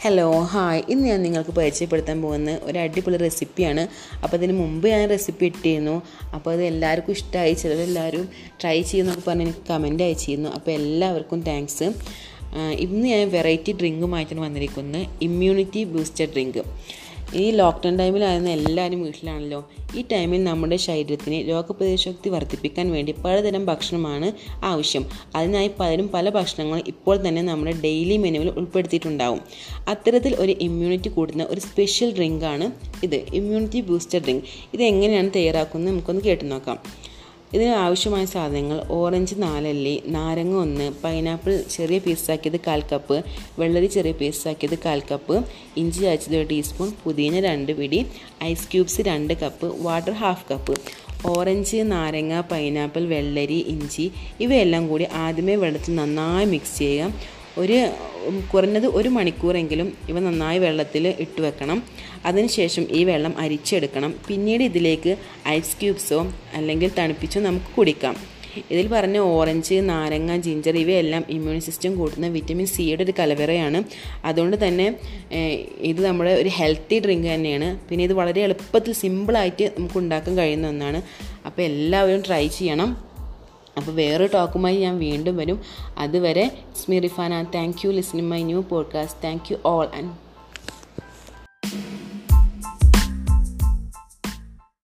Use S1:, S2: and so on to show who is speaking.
S1: hello hi ഇന്ന് ഞാൻ നിങ്ങൾക്ക് പരിചയപ്പെടുത്താൻ പോകുന്ന ഒരു അടിപൊളി റെസിപ്പിയാണ് അപ്പോൾ അതിന് മുമ്പ് ഞാൻ റെസിപ്പി ഇട്ടിരുന്നു അപ്പോൾ അത് എല്ലാവർക്കും ഇഷ്ടമായി ചിലരെല്ലാവരും ട്രൈ ചെയ്യുന്നൊക്കെ പറഞ്ഞ് എനിക്ക് കമൻറ്റ് അയച്ചിരുന്നു അപ്പോൾ എല്ലാവർക്കും താങ്ക്സ് ഇന്ന് ഞാൻ വെറൈറ്റി ഡ്രിങ്കുമായിട്ടാണ് വന്നിരിക്കുന്നത് ഇമ്മ്യൂണിറ്റി ബൂസ്റ്റർ ഡ്രിങ്ക് ഈ ലോക്ക്ഡൗൺ ടൈമിലായിരുന്ന എല്ലാവരും വീട്ടിലാണല്ലോ ഈ ടൈമിൽ നമ്മുടെ ശരീരത്തിന് രോഗപ്രതിരോധശക്തി വർദ്ധിപ്പിക്കാൻ വേണ്ടി പലതരം ഭക്ഷണമാണ് ആവശ്യം അതിനായി പലരും പല ഭക്ഷണങ്ങൾ ഇപ്പോൾ തന്നെ നമ്മുടെ ഡെയിലി മെനുവിൽ ഉൾപ്പെടുത്തിയിട്ടുണ്ടാവും അത്തരത്തിൽ ഒരു ഇമ്മ്യൂണിറ്റി കൂടുന്ന ഒരു സ്പെഷ്യൽ ഡ്രിങ്കാണ് ഇത് ഇമ്മ്യൂണിറ്റി ബൂസ്റ്റർ ഡ്രിങ്ക് ഇത് എങ്ങനെയാണ് തയ്യാറാക്കുന്നത് നമുക്കൊന്ന് കേട്ടു നോക്കാം ഇതിന് ആവശ്യമായ സാധനങ്ങൾ ഓറഞ്ച് നാലല്ലി നാരങ്ങ ഒന്ന് പൈനാപ്പിൾ ചെറിയ പീസാക്കിയത് കാൽ കപ്പ് വെള്ളരി ചെറിയ പീസാക്കിയത് കാൽ കപ്പ് ഇഞ്ചി അയച്ചത് ഒരു ടീസ്പൂൺ പുതിന രണ്ട് പിടി ഐസ് ക്യൂബ്സ് രണ്ട് cup water half cup orange നാരങ്ങ പൈനാപ്പിൾ വെള്ളരി ഇഞ്ചി ഇവയെല്ലാം കൂടി ആദ്യമേ വെള്ളത്തിൽ നന്നായി മിക്സ് ചെയ്യുക ഒരു കുറഞ്ഞത് ഒരു മണിക്കൂറെങ്കിലും ഇവ നന്നായി വെള്ളത്തിൽ ഇട്ട് വെക്കണം അതിനുശേഷം ഈ വെള്ളം അരിച്ചെടുക്കണം പിന്നീട് ഇതിലേക്ക് ഐസ് ക്യൂബ്സോ അല്ലെങ്കിൽ തണുപ്പിച്ചോ നമുക്ക് കുടിക്കാം ഇതിൽ പറഞ്ഞ ഓറഞ്ച് നാരങ്ങ ജിഞ്ചർ ഇവയെല്ലാം ഇമ്മ്യൂൺ സിസ്റ്റം കൂട്ടുന്ന വിറ്റമിൻ സിയുടെ ഒരു കലവറയാണ് അതുകൊണ്ട് തന്നെ ഇത് നമ്മുടെ ഒരു ഹെൽത്തി ഡ്രിങ്ക് തന്നെയാണ് പിന്നെ ഇത് വളരെ എളുപ്പത്തിൽ സിമ്പിളായിട്ട് നമുക്ക് ഉണ്ടാക്കാൻ കഴിയുന്ന ഒന്നാണ് അപ്പോൾ എല്ലാവരും ട്രൈ ചെയ്യണം അപ്പോൾ വേറൊരു ടോക്കുമായി ഞാൻ വീണ്ടും വരും അതുവരെ സ്മി Rifana thank you listening my new podcast thank you all and